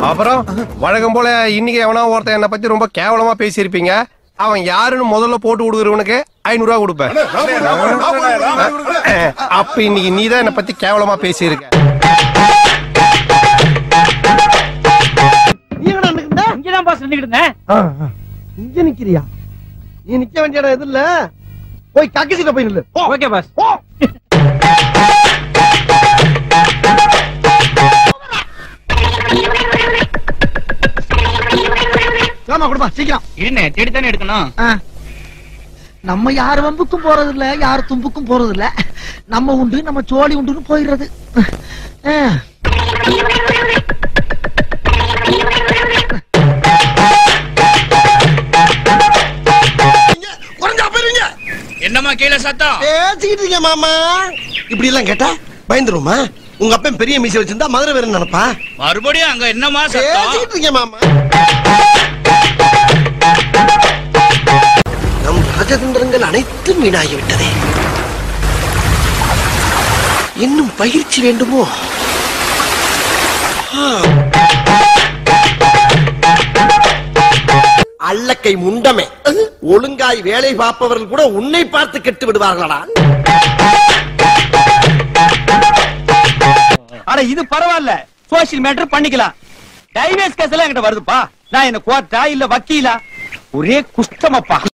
அப்புறம் வழக்கம் போல இன்னைக்கு எவனா ஒருத்தன் என்ன பத்தி ரொம்ப கேவலமா பேசியிருப்பீங்க அவன் யாருன்னு முதல்ல போட்டு கொடுக்குறவனுக்கு ஐநூறு ரூபா கொடுப்பேன் அஹ், அப்ப இன்னைக்கு நீ தான் என்ன பத்தி கேவலமா பேசியிருக்க நீ எங்கடா நிக்கிற இங்கதான் பாஸ் நின்னுக்கிட்டு இருந்தேன் இங்க நிக்கிறியா நீ நிக்க வேண்டிய இடம் எது இல்ல போய் கக்கி சீட்ட போய் நில்லு போ. ஓகே பாஸ் போ. ஆமா கொடுப்பா சீக்கிரம் இருண்ணே தேடித்தானே எடுக்கணும் ஆ. நம்ம யார் வம்புக்கும் போறது இல்ல யார் தும்புக்கும் போறது இல்ல நம்ம உண்டு நம்ம சோழி உண்டுன்னு போயிடுறது ஆ. குறைஞ்சா போயிருங்க என்னம்மா கீழே சத்தம் பேசிக்கிட்டு இருக்கீங்க மாமா இப்படி எல்லாம் கேட்டா பயந்துருமா உங்க அப்பன் பெரிய மீசை வச்சிருந்தா மதுரை வேற நினைப்பா மறுபடியும் அங்க என்னம்மா சத்தம் பேசிக்கிட்டு இருக்கீங்க மாமா நம் ராஜதந்திரங்கள் அனைத்தும் வீணாகிவிட்டதே இன்னும் பயிற்சி வேண்டுமோ ஆ. அல்லக்கை முண்டமே ஒழுங்காய் வேலை பார்ப்பவர்கள் கூட உன்னை பார்த்து கெட்டு விடுவார்களடா அட இது பரவாயில்ல சோசியல் மேட்டர் பண்ணிக்கலாம் டைவேஸ் கேஸ் எல்லாம் என்கிட்ட வருதுப்பா நான் என்ன கோர்ட்டா இல்ல வக்கீலா ஒரே குஷ்டமப்பா